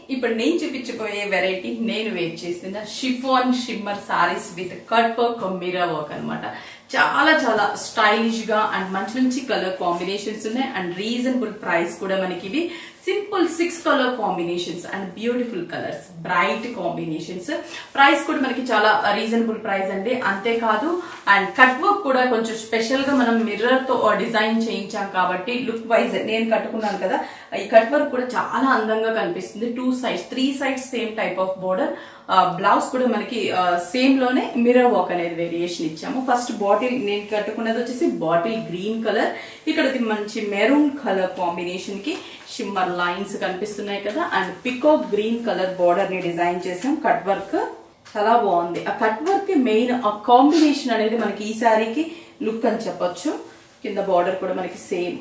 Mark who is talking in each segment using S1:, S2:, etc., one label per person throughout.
S1: ఇప్పుడు నేను చూపించబోయే వెరైటీ నేను వేర్ చేసిన chiffon shimmer saris with cut work mirror work అన్నమాట చాలా చాలా స్టైలిష్ గా అండ్ మంచి మంచి కలర్ కాంబినేషన్స్ ఉన్నాయి అండ్ రీజనబుల్ ప్రైస్ కూడా మనకి ఇవి simple six colour combinations and beautiful colours bright combinations price కూడా మనకి చాలా రీజనబుల్ ప్రైస్ అండి అంతేకాదు అండ్ కట్ వర్క్ కూడా కొంచెం స్పెషల్ గా మనం మిర్రర్ తో డిజైన్ చేయించాం కాబట్టి లుక్ వైజ్ నేను కట్టుకున్నాను కదా ఈ కట్ వర్క్ కూడా చాలా అందంగా కనిపిస్తుంది two sides three sides same type of border blouse కూడా మనకి సేమ్ లోనే మిర్రర్ వర్క్ అనేది వేరియేషన్ ఇచ్చాము ఫస్ట్ బాటిల్ నేను కట్టుకున్నది వచ్చేసి బాటిల్ గ్రీన్ కలర్ ఇక్కడ ఇది మంచి మెరూన్ కలర్ కాంబినేషన్ కి షిమ్మర్ లైన్స్ కనిపిస్తున్నాయి కదా and peacock green colour border ని డిజైన్ చేసాం కట్ వర్క్ చాలా బాగుంది ఆ కట్ వర్క్ మెయిన్ ఆ కాంబినేషన్ అనేది మనకి ఈ శారీకి లుక్ అని చెప్పొచ్చు కింద బార్డర్ కూడా మనకి same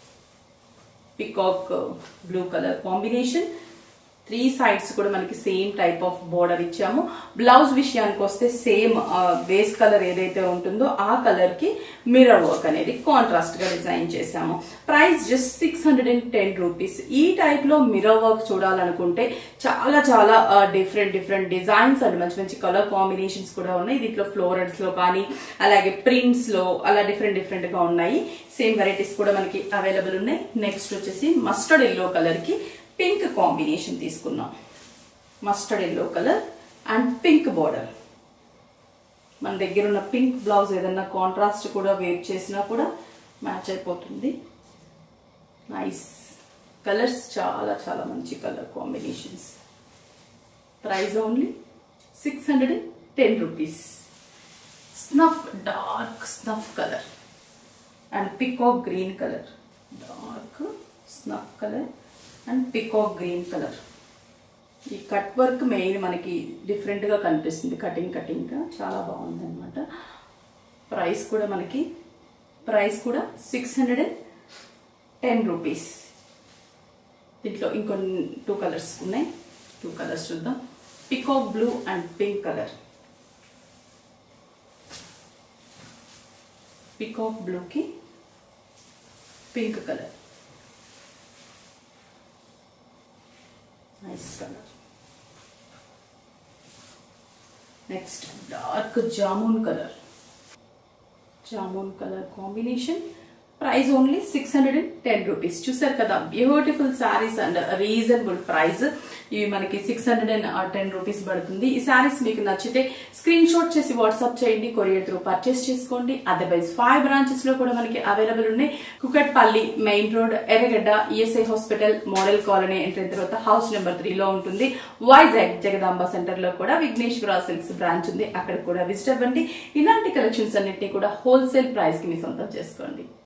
S1: peacock blue colour combination three sides కూడా మనకి సేమ్ టైప్ ఆఫ్ బోర్డర్ ఇచ్చాము బ్లౌజ్ విషయానికి వస్తే సేమ్ బేస్ కలర్ ఏదైతే ఉంటుందో ఆ కలర్ కి మిర్రర్ వర్క్ అనేది కాంట్రాస్ట్ గా డిజైన్ చేసాము price just six hundred and ten rupees ఈ టైప్ లో మిర్రర్ వర్క్ చూడాలనుకుంటే చాలా చాలా డిఫరెంట్ డిఫరెంట్ డిజైన్స్ అండ్ మంచి మంచి కలర్ కాంబినేషన్స్ కూడా ఉన్నాయి దీంట్లో ఫ్లోరల్స్ లో కానీ అలాగే ప్రింట్స్ లో అలా డిఫరెంట్ డిఫరెంట్ గా ఉన్నాయి సేమ్ వెరైటీస్ కూడా మనకి అవైలబుల్ ఉన్నాయి నెక్స్ట్ వచ్చేసి మస్టర్డ్ ఎల్లో కలర్ కి పింక్ కాంబినేషన్ తీసుకున్నాం mustard yellow colour and pink border మన దగ్గర ఉన్న పింక్ బ్లౌజ్ ఏదన్నా కాంట్రాస్ట్ కూడా వేర్ చేసినా కూడా మ్యాచ్ అయిపోతుంది నైస్ కలర్స్ చాలా చాలా మంచి colour combinations price only six hundred and ten rupees snuff dark snuff colour and peacock green colour dark snuff colour and peacock green colour ఈ cut work main మనకి డిఫరెంట్గా కనిపిస్తుంది కటింగ్ కటింగ్గా చాలా బాగుంది అనమాట ప్రైస్ కూడా మనకి ప్రైస్ కూడా six hundred and ten rupees దీంట్లో ఇంకొన్ని టూ కలర్స్ ఉన్నాయి టూ కలర్స్ చూద్దాం peacock blue and pink colour peacock బ్లూకి pink colour nice colour next dark jamun colour jamun colour combination price only six hundred and ten rupees చూసారు కదా beautiful saris and reasonable price ఇవి మనకి six hundred and ten rupees పడుతుంది ఈ శారీస్ మీకు నచ్చితే screen shot చేసి వాట్సాప్ చేయండి కొరియర్ త్రూ పర్చేస్ చేసుకోండి అదర్వైజ్ ఫైవ్ బ్రాంచెస్ లో కూడా మనకి అవైలబుల్ ఉన్నాయి Kukatpally main road Erragadda ESI hospital model colony entry తర్వాత హౌస్ నెంబర్ త్రీ లో ఉంటుంది వైజాగ్ జగదాంబ సెంటర్ లో కూడా విఘ్నేశ్వర సిల్క్స్ బ్రాంచ్ ఉంది అక్కడ కూడా విజిట్ అవ్వండి ఇలాంటి కలెక్షన్స్ అన్నింటినీ కూడా హోల్సేల్ ప్రైస్ కి మీ సొంతం చేసుకోండి